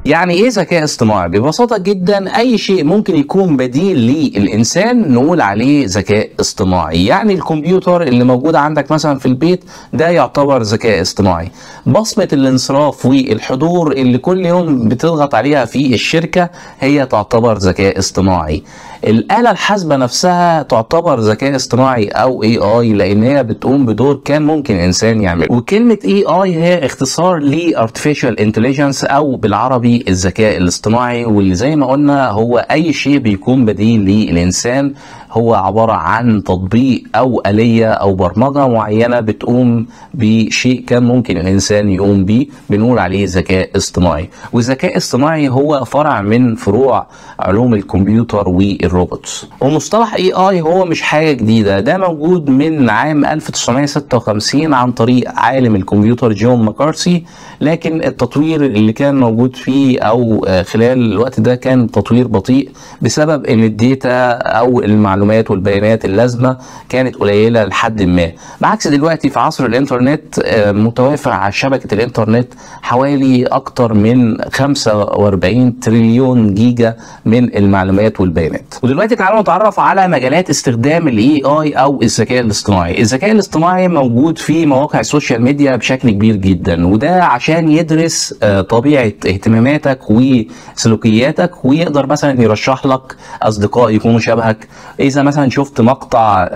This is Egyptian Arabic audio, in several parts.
يعني ايه ذكاء اصطناعي ببساطه جدا اي شيء ممكن يكون بديل للانسان نقول عليه ذكاء اصطناعي يعني الكمبيوتر اللي موجود عندك مثلا في البيت ده يعتبر ذكاء اصطناعي بصمه الانصراف والحضور اللي كل يوم بتضغط عليها في الشركه هي تعتبر ذكاء اصطناعي الآلة الحاسبة نفسها تعتبر ذكاء اصطناعي أو اي اي لأن هي بتقوم بدور كان ممكن إنسان يعمله وكلمة اي اي هي اختصار ل artificial intelligence أو بالعربي الذكاء الاصطناعي واللي زي ما قلنا هو أي شيء بيكون بديل للإنسان هو عبارة عن تطبيق أو آلية أو برمجة معينة بتقوم بشيء كان ممكن الإنسان يقوم بيه بنقول عليه ذكاء اصطناعي والذكاء الاصطناعي هو فرع من فروع علوم الكمبيوتر والروبوتس ومصطلح اي اي هو مش حاجة جديدة ده موجود من عام 1956 عن طريق عالم الكمبيوتر جون ماكارسي لكن التطوير اللي كان موجود فيه او خلال الوقت ده كان تطوير بطيء بسبب ان الداتا او المعلومات والبيانات اللازمه كانت قليله لحد ما بعكس دلوقتي في عصر الانترنت متوافر على شبكه الانترنت حوالي اكتر من 45 تريليون جيجا من المعلومات والبيانات ودلوقتي تعالوا نتعرف على مجالات استخدام الاي اي او الذكاء الاصطناعي الذكاء الاصطناعي موجود في مواقع السوشيال ميديا بشكل كبير جدا وده عشان يدرس طبيعه اهتماماتك وسلوكياتك ويقدر مثلا يرشح لك اصدقاء يكونوا شبهك اذا مثلا شفت مقطع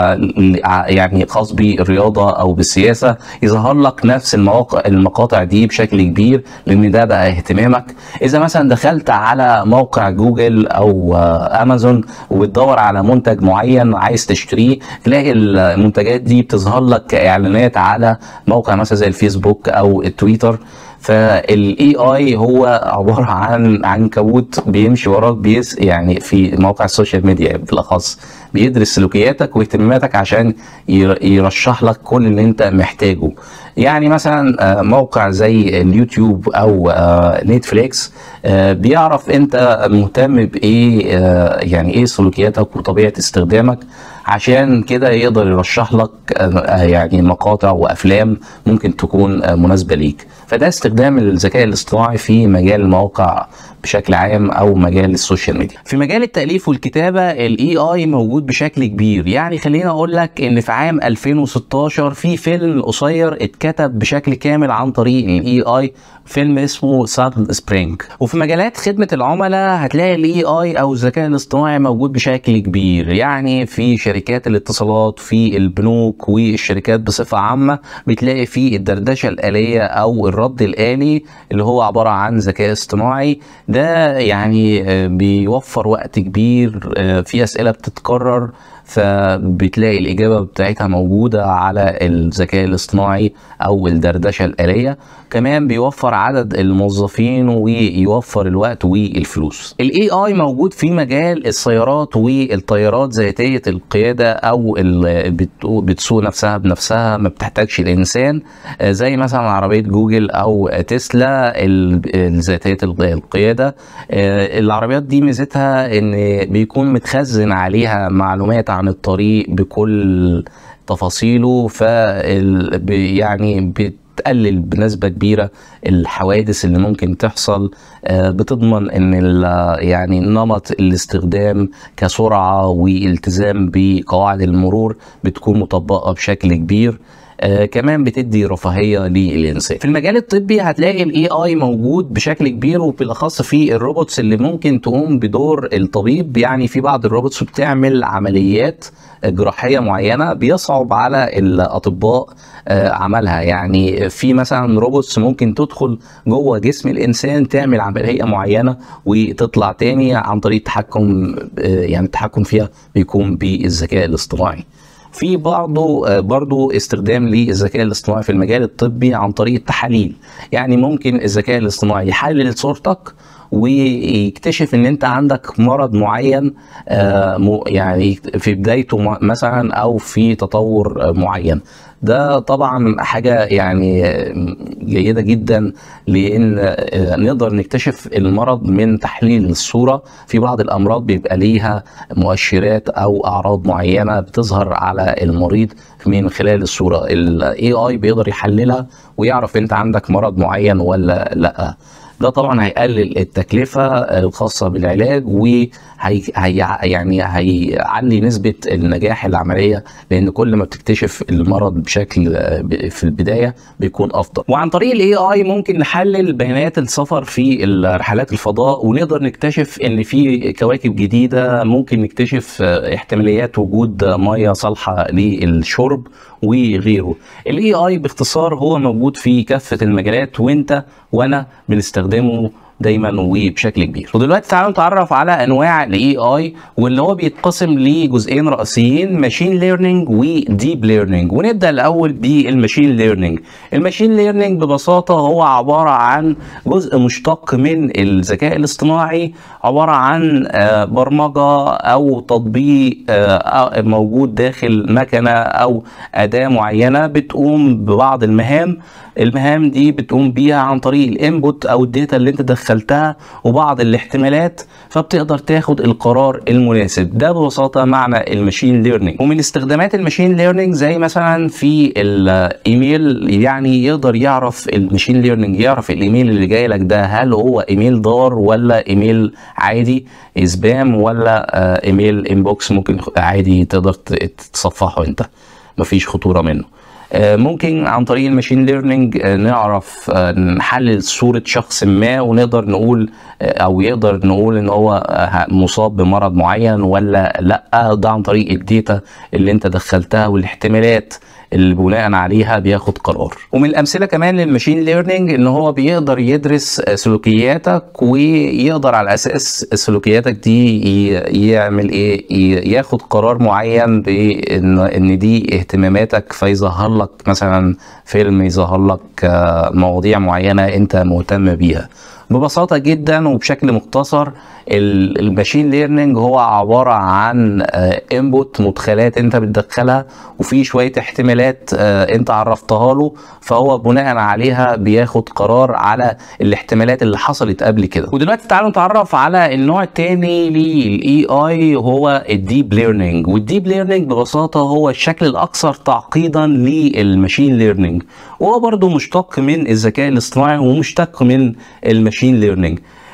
يعني خاص بالرياضه او بالسياسه يظهر لك نفس المواقع المقاطع دي بشكل كبير لان ده بقى اهتمامك اذا مثلا دخلت على موقع جوجل او امازون وبتدور على منتج معين عايز تشتريه تلاقي المنتجات دي بتظهر لك كاعلانات على موقع مثلا زي الفيسبوك او التويتر فالاي اي هو عباره عن عنكبوت بيمشي وراك بيس يعني في مواقع السوشيال ميديا بالاخص بيدرس سلوكياتك واهتماماتك عشان يرشح لك كل اللي انت محتاجه يعني مثلا موقع زي اليوتيوب او نتفليكس بيعرف انت مهتم بايه يعني ايه سلوكياتك وطبيعه استخدامك عشان كده يقدر يرشح لك يعني مقاطع وافلام ممكن تكون مناسبه ليك فده استخدام الذكاء الاصطناعي في مجال المواقع بشكل عام او مجال السوشيال ميديا في مجال التاليف والكتابه الاي اي موجود بشكل كبير يعني خليني اقول لك ان في عام 2016 في فيلم قصير اتكتب بشكل كامل عن طريق الاي اي فيلم اسمه ساد سبرينج وفي مجالات خدمه العملاء هتلاقي الاي اي او الذكاء الاصطناعي موجود بشكل كبير يعني في شركات الاتصالات في البنوك والشركات بصفه عامه بتلاقي في الدردشه الاليه او الرد الالي اللي هو عباره عن ذكاء اصطناعي ده يعني بيوفر وقت كبير في اسئله بتتكرر فبتلاقي الإجابة بتاعتها موجودة على الذكاء الاصطناعي أو الدردشة الآلية كمان بيوفر عدد الموظفين ويوفر الوقت والفلوس الاي اي موجود في مجال السيارات والطيارات ذاتية القيادة أو بتسوق نفسها بنفسها ما بتحتاجش الإنسان زي مثلا عربية جوجل أو تسلا ذاتية القيادة العربيات دي ميزتها إن بيكون متخزن عليها معلومات عن الطريق بكل تفاصيله ف يعني بتقلل بنسبه كبيره الحوادث اللي ممكن تحصل بتضمن ان يعني نمط الاستخدام كسرعه والتزام بقواعد المرور بتكون مطبقه بشكل كبير آه كمان بتدي رفاهيه للانسان. في المجال الطبي هتلاقي الاي اي موجود بشكل كبير وبالاخص في الروبوتس اللي ممكن تقوم بدور الطبيب يعني في بعض الروبوتس بتعمل عمليات جراحيه معينه بيصعب على الاطباء آه عملها يعني في مثلا روبوتس ممكن تدخل جوه جسم الانسان تعمل عمليه معينه وتطلع تاني عن طريق التحكم آه يعني التحكم فيها بيكون بالذكاء الاصطناعي. في بعضه برضه استخدام للذكاء الاصطناعي في المجال الطبي عن طريق التحاليل يعني ممكن الذكاء الاصطناعي يحلل صورتك ويكتشف ان انت عندك مرض معين يعني في بدايته مثلا او في تطور معين ده طبعا حاجة يعني جيدة جدا لأن نقدر نكتشف المرض من تحليل الصورة في بعض الأمراض بيبقى ليها مؤشرات أو أعراض معينة بتظهر على المريض من خلال الصورة ال AI بيقدر يحللها ويعرف أنت عندك مرض معين ولا لأ ده طبعا هيقلل التكلفه الخاصه بالعلاج وهي هي يعني هيعلي نسبه النجاح العمليه لان كل ما بتكتشف المرض بشكل في البدايه بيكون افضل وعن طريق الاي اي ممكن نحلل بيانات السفر في رحلات الفضاء ونقدر نكتشف ان في كواكب جديده ممكن نكتشف احتماليات وجود ميه صالحه للشرب وغيره الاي اي باختصار هو موجود في كافه المجالات وانت وانا بنستخدمه دايما وبشكل كبير ودلوقتي تعالوا نتعرف على انواع الاي اي واللي هو بيتقسم لجزئين رئيسيين ماشين ليرنينج وديب ليرنينج ونبدا الاول بالماشين ليرنينج الماشين ليرنينج ببساطه هو عباره عن جزء مشتق من الذكاء الاصطناعي عباره عن برمجه او تطبيق موجود داخل مكنه او اداه معينه بتقوم ببعض المهام المهام دي بتقوم بيها عن طريق الانبوت او الداتا اللي انت دخلتها وبعض الاحتمالات فبتقدر تاخد القرار المناسب ده ببساطه معنى الماشين ليرنينج ومن استخدامات الماشين ليرنينج زي مثلا في الايميل يعني يقدر يعرف الماشين ليرنينج يعرف الايميل اللي جاي لك ده هل هو ايميل ضار ولا ايميل عادي سبام ولا ايميل انبوكس ممكن عادي تقدر تتصفحه انت مفيش خطوره منه ممكن عن طريق الماشين ليرنينج نعرف نحلل صورة شخص ما ونقدر نقول او يقدر نقول ان هو مصاب بمرض معين ولا لا ده عن طريق الداتا اللي انت دخلتها والاحتمالات اللي بناء عليها بياخد قرار ومن الامثله كمان للماشين ليرنينج ان هو بيقدر يدرس سلوكياتك ويقدر على اساس سلوكياتك دي يعمل ايه ياخد قرار معين بان ان دي اهتماماتك فيظهر لك مثلا فيلم يظهر لك مواضيع معينه انت مهتم بيها ببساطه جدا وبشكل مختصر الماشين ليرنينج هو عباره عن انبوت مدخلات انت بتدخلها وفي شويه احتمالات انت عرفتها له فهو بناء عليها بياخد قرار على الاحتمالات اللي حصلت قبل كده ودلوقتي تعالوا نتعرف على النوع الثاني للاي اي هو الديب ليرنينج والديب ليرنينج ببساطه هو الشكل الاكثر تعقيدا للماشين ليرنينج وهو برضه مشتق من الذكاء الاصطناعي ومشتق من الماشين ليرنينج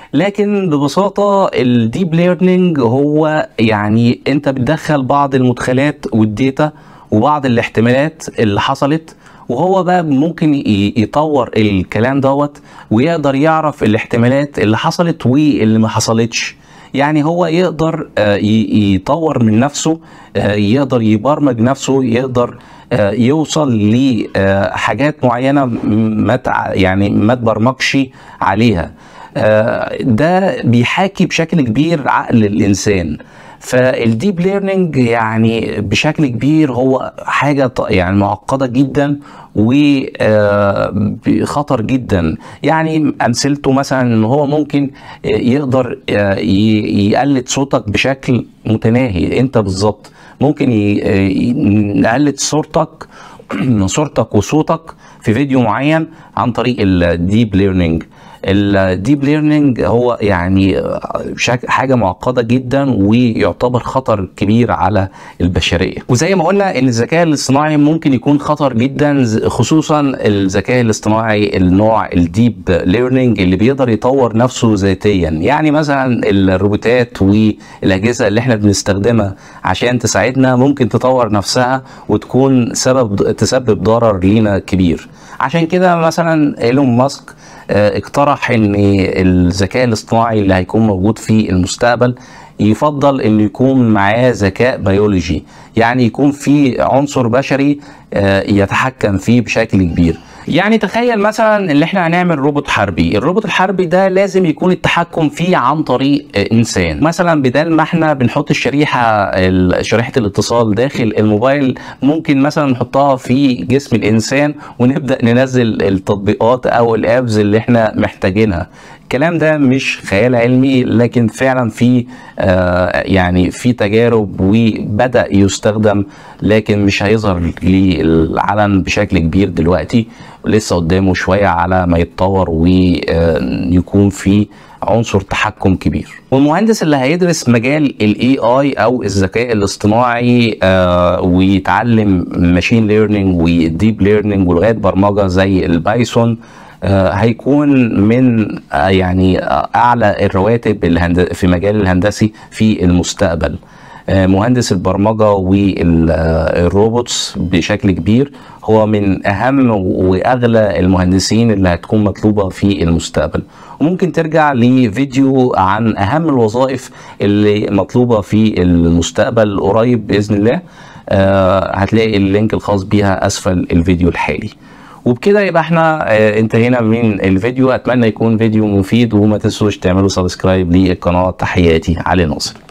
لكن ببساطة الديب ليرنينج هو يعني انت بتدخل بعض المدخلات والديتا وبعض الاحتمالات اللي حصلت وهو بقى ممكن يطور الكلام دوت ويقدر يعرف الاحتمالات اللي حصلت واللي ما حصلتش يعني هو يقدر يطور من نفسه يقدر يبرمج نفسه يقدر يوصل لحاجات معينه ما يعني ما تبرمجش عليها ده بيحاكي بشكل كبير عقل الانسان فالديب ليرنينج يعني بشكل كبير هو حاجه يعني معقده جدا وخطر جدا يعني امثلته مثلا ان هو ممكن يقدر يقلد صوتك بشكل متناهي انت بالظبط ممكن يقلد صورتك صورتك وصوتك في فيديو معين عن طريق الديب ليرنينج الديب ليرنينج هو يعني حاجه معقده جدا ويعتبر خطر كبير على البشريه وزي ما قلنا ان الذكاء الاصطناعي ممكن يكون خطر جدا خصوصا الذكاء الاصطناعي النوع الديب ليرنينج اللي بيقدر يطور نفسه ذاتيا يعني مثلا الروبوتات والاجهزه اللي احنا بنستخدمها عشان تساعدنا ممكن تطور نفسها وتكون سبب تسبب ضرر لينا كبير عشان كده مثلا ايلون ماسك اقترح ان الذكاء الاصطناعي اللي هيكون موجود في المستقبل يفضل انه يكون معاه ذكاء بيولوجي يعني يكون في عنصر بشري يتحكم فيه بشكل كبير يعني تخيل مثلا ان احنا هنعمل روبوت حربي الروبوت الحربي ده لازم يكون التحكم فيه عن طريق انسان مثلا بدل ما احنا بنحط الشريحه شريحه الاتصال داخل الموبايل ممكن مثلا نحطها في جسم الانسان ونبدا ننزل التطبيقات او الابز اللي احنا محتاجينها الكلام ده مش خيال علمي لكن فعلا في آه يعني في تجارب وبدا يستخدم لكن مش هيظهر للعلن بشكل كبير دلوقتي لسه قدامه شويه على ما يتطور ويكون في عنصر تحكم كبير والمهندس اللي هيدرس مجال الاي اي او الذكاء الاصطناعي آه ويتعلم ماشين ليرنينج وديب ليرنينج ولغات برمجه زي البايثون آه، هيكون من آه، يعني آه، اعلى الرواتب الهند- في مجال الهندسي في المستقبل آه، مهندس البرمجه والروبوتس بشكل كبير هو من اهم واغلى المهندسين اللي هتكون مطلوبه في المستقبل وممكن ترجع لفيديو عن اهم الوظائف اللي مطلوبه في المستقبل قريب باذن الله آه، هتلاقي اللينك الخاص بيها اسفل الفيديو الحالي وبكده يبقى احنا آه، انتهينا من الفيديو اتمنى يكون فيديو مفيد وما تنسوش تعملوا سبسكرايب للقناه تحياتي علي ناصر